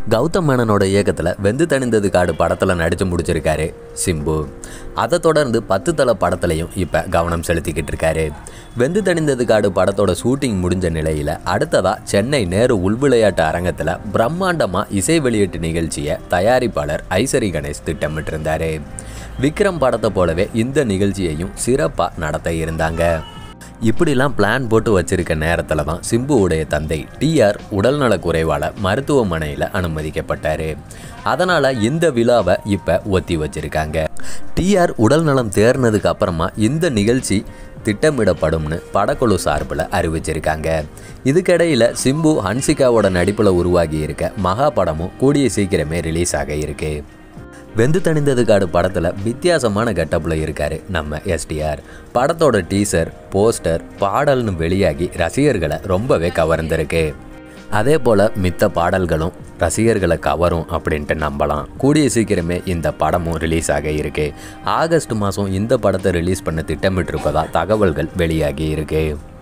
கௌதம் மேனனோட இயக்கத்தில் வெந்து தணிந்தது காடு படத்தில் நடித்து முடிச்சிருக்காரு சிம்பு அதை தொடர்ந்து பத்து தலை படத்துலையும் இப்போ கவனம் செலுத்திக்கிட்டு இருக்காரு வெந்து தணிந்தது காடு படத்தோட ஷூட்டிங் முடிஞ்ச நிலையில் அடுத்ததாக சென்னை நேரு உள்விளையாட்டு அரங்கத்தில் பிரம்மாண்டமாக இசை வெளியீட்டு நிகழ்ச்சியை தயாரிப்பாளர் ஐசரி கணேஷ் திட்டமிட்டிருந்தார் விக்ரம் படத்தை போலவே இந்த நிகழ்ச்சியையும் சிறப்பாக நடத்த இருந்தாங்க இப்படிலாம் பிளான் போட்டு வச்சிருக்க நேரத்தில் தான் சிம்புவுடைய தந்தை டிஆர் உடல்நலக் குறைவால் மருத்துவமனையில் அனுமதிக்கப்பட்டார் அதனால் இந்த விழாவை இப்போ ஒத்தி வச்சிருக்காங்க டிஆர் உடல்நலம் தேர்னதுக்கு அப்புறமா இந்த நிகழ்ச்சி திட்டமிடப்படும்னு படக்குழு சார்பில் அறிவிச்சிருக்காங்க இதுக்கிடையில் சிம்பு ஹன்சிகாவோட நடிப்பில் உருவாகி இருக்க மகா படமும் கூடிய சீக்கிரமே ரிலீஸ் ஆக இருக்கு வெந்து தணிந்தது காடு படத்தில் வித்தியாசமான கெட்டப்பில் இருக்கார் நம்ம எஸ்டிஆர் படத்தோட டீசர் போஸ்டர் பாடல்னு வெளியாகி ரசிகர்களை ரொம்பவே கவர்ந்திருக்கு அதே போல் மித்த பாடல்களும் ரசிகர்களை கவரும் அப்படின்ட்டு நம்பலாம் கூடிய சீக்கிரமே இந்த படமும் ரிலீஸ் ஆக இருக்கு ஆகஸ்ட் மாதம் இந்த படத்தை ரிலீஸ் பண்ண திட்டமிட்டிருப்பதா தகவல்கள் வெளியாகி இருக்கு